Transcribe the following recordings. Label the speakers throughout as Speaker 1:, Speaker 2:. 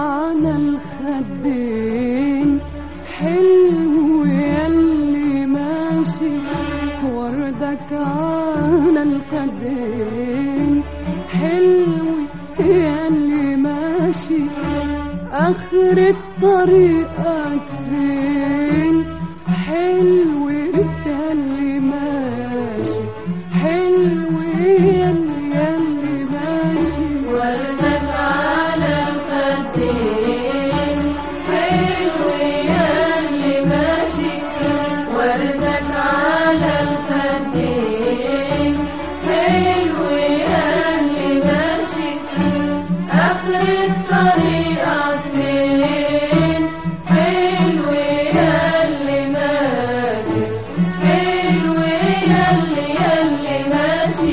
Speaker 1: على الخدين حلو ياللي ماشي وردك على الخدين حلو ياللي ماشي آخر الطريقك فين حلو ياللي ماشي حلو ياللي ياللي ماشي
Speaker 2: وردك على الخدين حلو ياللي ماشي وردك على الخدين حلو ياللي ماشي آخر الطريقة فين حلو ياللي ماشي حلو ياللي ياللي ماشي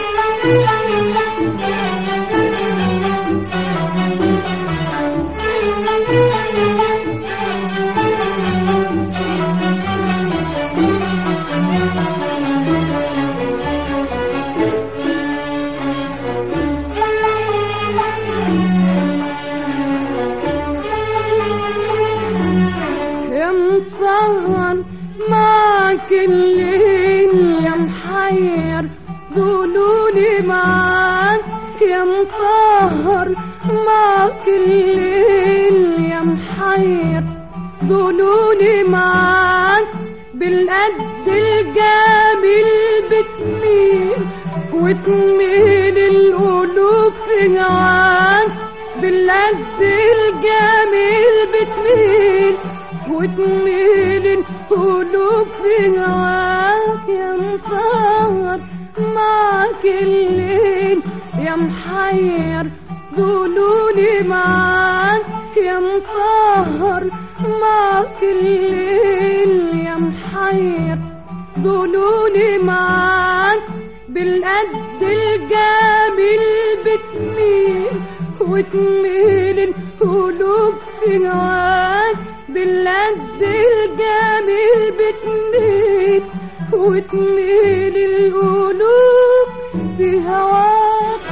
Speaker 1: يا مسهر معك الليل يا محير قولولي معاك يا مسهر معك الليل يا محير قولولي معاك بالقد الجميل بتميل وتميل القلوب في هواك بالقد الجميل بتميل وتميل القلوب في هواك يا مسهر معك الليل يا محير قولولي معاك يا مسهر معك الليل يا محير قولولي معاك بالقد الجميل بتميل وتميل القلوب في هواك بالقد الجميل بتميل وتميل القلوب في هواك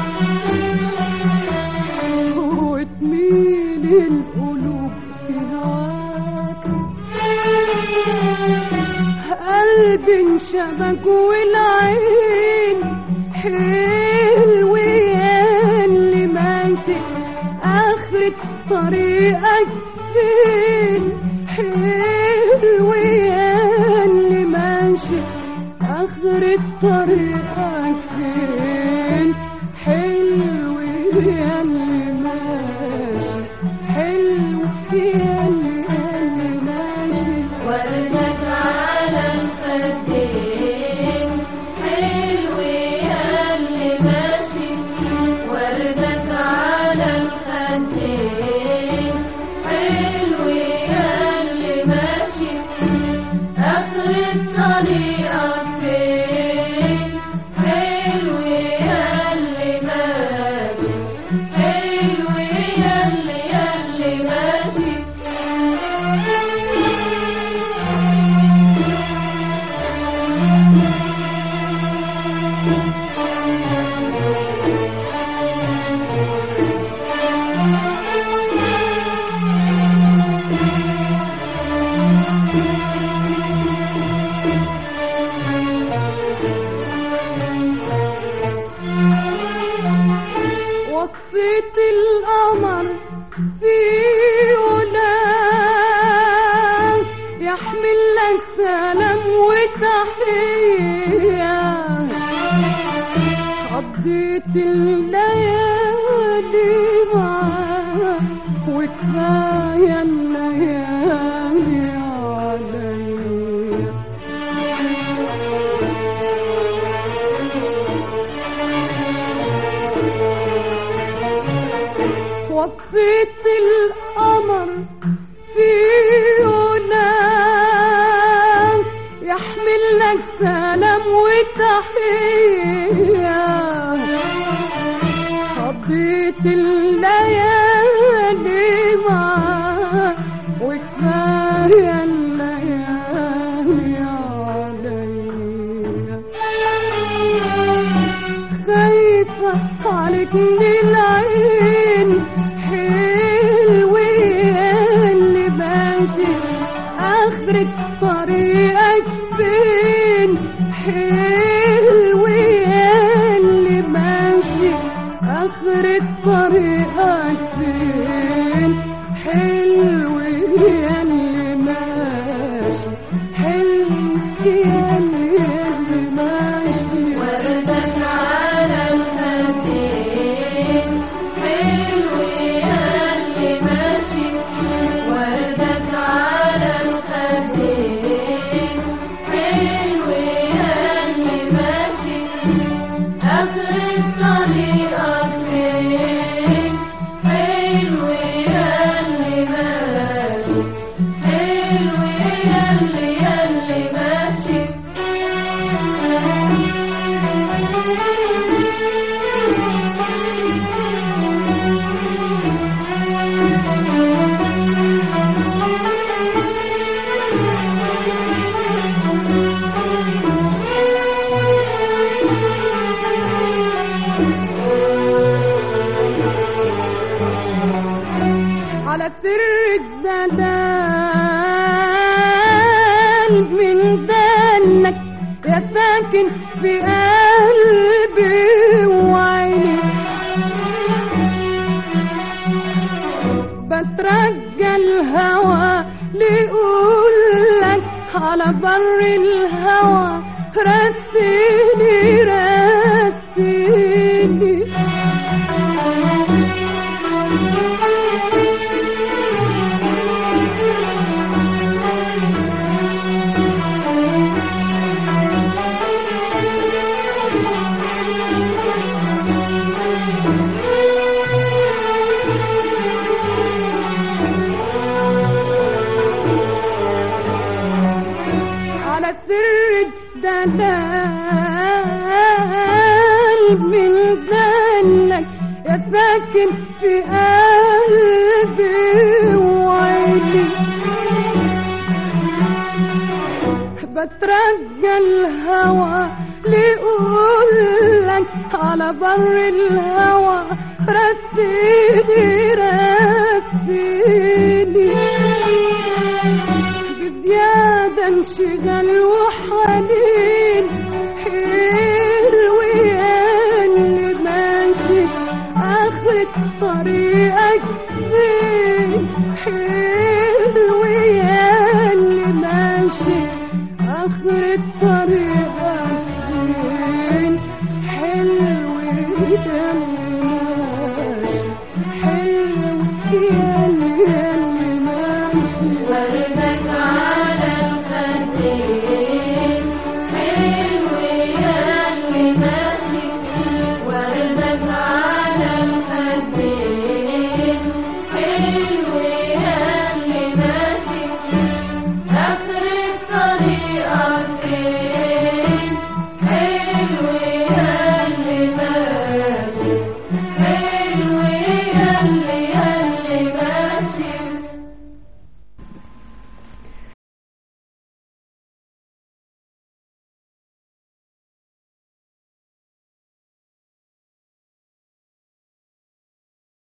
Speaker 1: وتميل القلوب في هواك قلبي انشبك والعين حلو يا اللي ماشي آخر طريقك فين حلو يا اللي ماشي آخر طريقك فين حلو يا اللي ماشي حلو يا اللي يا اللي ماشي
Speaker 2: وردك على الخدين حلو ياللي ماشي وردك على الخدين حلو ياللي ماشي آخر الطريقة فين حلو ياللي ماشي حلو ياللي ياللي ماشي
Speaker 1: وصيت القمر في ولاد يحمل لك سلام وتحية قضيت الليالي معاك وكفاية الليالي عليا وصيت القمر في عناك يحمل لك سلام وتحية قضيت الليالي معاك وكفاية الليالي عليا خايفة عليك من العين حلو اخرة طريقك فين حلو يا اللي ماشي اخرة طريقك فين حلو يا اللي ماشي حلو يا اللي ماشي
Speaker 2: وردك على الخدين حلو يا اللي ماشي وردك على الخدين حلو يا اللي ماشي آخر طريقك فين حلو يا اللي ماشي حلو يا اللي يا اللي ماشي
Speaker 1: على سر الدلال من دلك يا ساكن في قلبي وعيني بترجى الهوى ليقولك على بر الهوى رسيني رسيني على سر الدلال من دلك يا ساكن في قلبي وعيني بترجى الهوى ليقولك على بر الهوى رسيني رسيني بزيادة انشغال وحنين حلو يا اللي ماشي آخرة طريقك فين حلو يا اللي ماشي